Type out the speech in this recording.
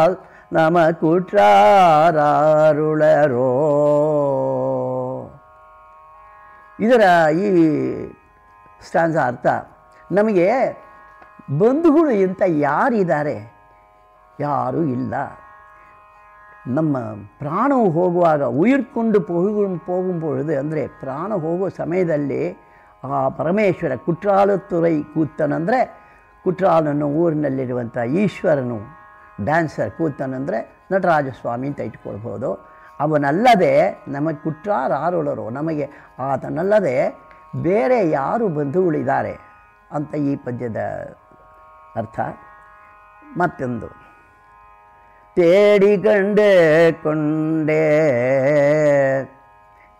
ನಮ ಕುಟ್ರಾರುಳರೋ ಇದರ ಈ ಸ್ಟಾನ್ಸ ಅರ್ಥ ನಮಗೆ ಬಂಧುಗಳು ಅಂತ ಯಾರಿದ್ದಾರೆ ಯಾರೂ ಇಲ್ಲ ನಮ್ಮ ಪ್ರಾಣವು ಹೋಗುವಾಗ ಉಯಿರ್ಕೊಂಡು ಹೋಗು ಹೋಗುம்பொழுது ಅಂದರೆ ಪ್ರಾಣ ಹೋಗುವ ಸಮಯದಲ್ಲಿ ಆ ಪರಮೇಶ್ವರ ಕುಟ್ರಾಲತುರೈ ಕೂತನಂದರೆ ಕುಟ್ರಾಲನ್ನು ಊರಿನಲ್ಲಿರುವಂಥ ಈಶ್ವರನು ಡ್ಯಾನ್ಸರ್ ಕೂತನಂದರೆ ನಟರಾಜಸ್ವಾಮಿ ಅಂತ ಇಟ್ಕೊಳ್ಬೋದು ಅವನಲ್ಲದೆ ನಮಗೆ ಕುಟ್ರಾರಾರುಳರು ನಮಗೆ ಆತನಲ್ಲದೆ ಬೇರೆ ಯಾರು ಬಂಧುಗಳಿದ್ದಾರೆ ಅಂತ ಈ ಪದ್ಯದ ಅರ್ಥ ಮತ್ತೊಂದು ತೇಡಿಕೊಂಡೆ ಕೊಂಡೆ